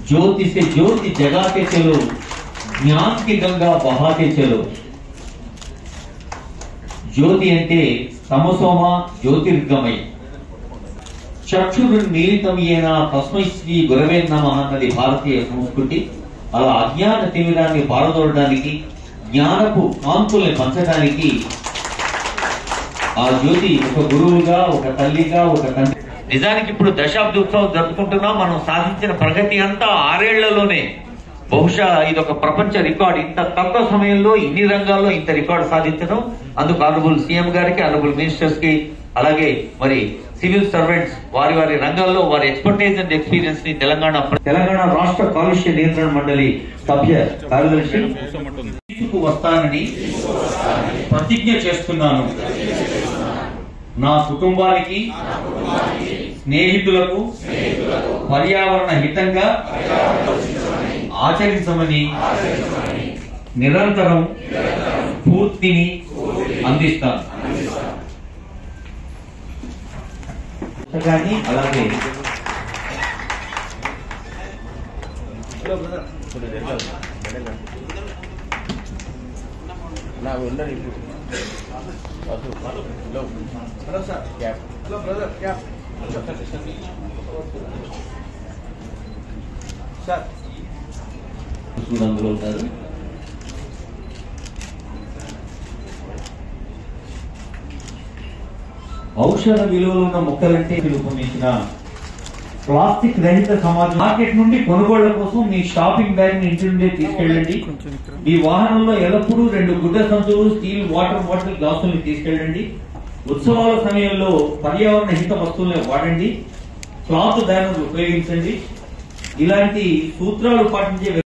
ज्योति से ज्योति जगाते चलो ज्ञान की गंगा बहाते चलो జ్యోతి అంటే తమసోమ జ్యోతిర్గమయ చక్షుర్మిళితం ఏన తస్మై శ్రీ గురవే నమ అన్నది భారతీయ సంస్కృతి అలా అజ్ఞాన తిమిరాన్ని పారదోడడానికి జ్ఞానపు కాంతుల్ని పంచడానికి ఆ జ్యోతి ఒక గురువుగా ఒక తల్లిగా ఒక తండ్రి నిజానికి ఇప్పుడు దశాబ్ది ఉత్సవం జరుపుకుంటున్నాం మనం సాధించిన ప్రగతి అంతా ఆరేళ్లలోనే బహుశా ఇది ఒక ప్రపంచ రికార్డ్ ఇంత తక్కువ సమయంలో ఇన్ని రంగాల్లో ఇంత రికార్డు సాధించడం అందుకు ఆనరబుల్ సీఎం గారికి ఆనరబుల్ మినిస్టర్స్ కి అలాగే మరి సివిల్ సర్వెంట్స్ వారి వారి రంగాల్లో వారి ఎక్స్పర్టైజ్ అండ్ ఎక్స్పీరియన్స్ ని తెలంగాణ తెలంగాణ రాష్ట్ర కాలుష్య నియంత్రణ మండలి సభ్య కార్యదర్శి తీసుకు వస్తానని ప్రతిజ్ఞ చేస్తున్నాను నా కుటుంబానికి స్నేహితులకు పర్యావరణ హితంగా ఆచరించమని నిరంతరం స్ఫూర్తిని అందిస్తాను పుస్తకాన్ని అలాగే నా ఉండరు ఇప్పుడు hello hello sir cap hello brother cap sir అందులో ఉంటారు ఔషధ విలువలు ఉన్న మొక్కలంటే రూపొందించిన ప్లాస్టిక్ రహిత సమాజం మార్కెట్ నుండి కొనుగోళ్ల కోసం మీ షాపింగ్ బ్యాగ్ ని ఇంటి నుండే తీసుకెళ్ళండి మీ వాహనంలో ఎల్లప్పుడూ రెండు గుడ్డ సంచులు స్టీల్ వాటర్ బాటిల్ గ్లాసుల్ని తీసుకెళ్ళండి ఉత్సవాల సమయంలో పర్యావరణ హిత వస్తువులను వాడండి క్లాత్ బ్యానర్లు ఉపయోగించండి ఇలాంటి సూత్రాలు పాటించే